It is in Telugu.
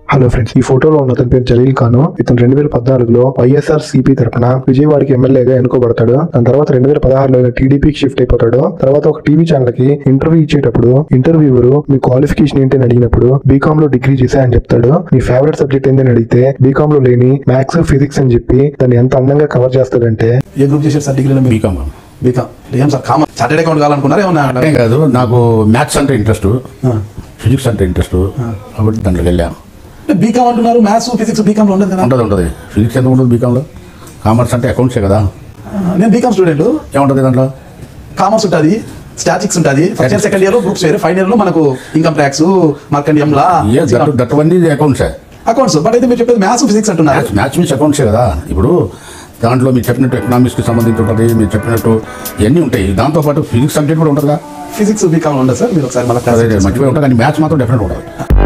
హలో ఫ్రెండ్స్ ఈ ఫోటోలో ఉన్న అతని పేరు జలీల్ ఖాన్ ఇతను రెండు వేల పద్నాలుగులో వైఎస్ఆర్ సిపి తరపున విజయవాడకి ఎమ్మెల్యేగా ఎన్నుకోబడతాడు దాని తర్వాత రెండు వేల పదహారులో టీడీపీకి షిఫ్ట్ అయిపోతాడు తర్వాత ఒక టీవీ ఛానల్ కి ఇంటర్వ్యూ ఇచ్చేటప్పుడు ఇంటర్వ్యూవర్ మీ క్వాలిఫికేషన్ ఏంటి అని అడిగినప్పుడు బీకామ్ లో డిగ్రీ చేశా అని చెప్తాడు మీ ఫేవరెట్ సబ్జెక్ట్ ఏంటి అని అడిగితే బీకామ్ లో లేని మ్యాథ్స్ ఫిజిక్స్ అని చెప్పి దాన్ని ఎంత అందంగా కవర్ చేస్తాడంటే ఏ గ్రూప్ చేశారు సార్ డిగ్రీలో మీరు బీకామ్ బీకామ్ ఏం సార్ కామన్ చార్టెడ్ అకౌంట్ కావాలనుకున్నారా ఏమన్నా ఏం కాదు నాకు మ్యాథ్స్ అంటే ఇంట్రెస్ట్ ఫిజిక్స్ అంటే ఇంట్రెస్ట్ కాబట్టి దాంట్లోకి వెళ్ళాను బీకామ్ అంటున్నారు మ్యాథ్స్ ఫిజిక్స్ బీకామ్ లో ఉండదు కదా ఉంటుంది ఉంటుంది ఫిజిక్స్ ఎంత ఉంటుంది బీకామ్లో కామర్స్ అంటే అకౌంట్సే కదా ఆ, నేను బీకామ్ స్టూడెంట్ ఏముంటుంది దాంట్లో కామర్స్ ఉంటుంది స్టాటిక్స్ ఉంటుంది ఫస్ట్ ఇయర్ సెకండ్ ఇయర్ లో గ్రూప్స్ వేరే ఫైనల్ ఇయర్ లో మనకు ఇన్కమ్ ట్యాక్స్ మార్కండియం లా ఏ దట్ దట్టవన్నీ అకౌంట్సే అకౌంట్స్ బట్ అయితే మీరు చెప్పేది మ్యాథ్స్ ఫిజిక్స్ అంటున్నారు మ్యాథ్స్ మ్యాథ్స్ మీన్స్ అకౌంట్సే కదా ఇప్పుడు దాంట్లో మీరు చెప్పినట్టు ఎకనామిక్స్కి సంబంధించి ఉంటుంది మీరు చెప్పినట్టు ఇవన్నీ ఉంటాయి దాంతోపాటు ఫిజిక్స్ సబ్జెక్ట్ కూడా ఉంటుందా ఫిజిక్స్ బీకామ్ లో ఉండదు సార్ మీరు ఒకసారి అదే మళ్ళీ మర్చిపోయి ఉంటుంది కానీ మ్యాథ్స్ మాత్రం డెఫినెట్ ఉంటుంది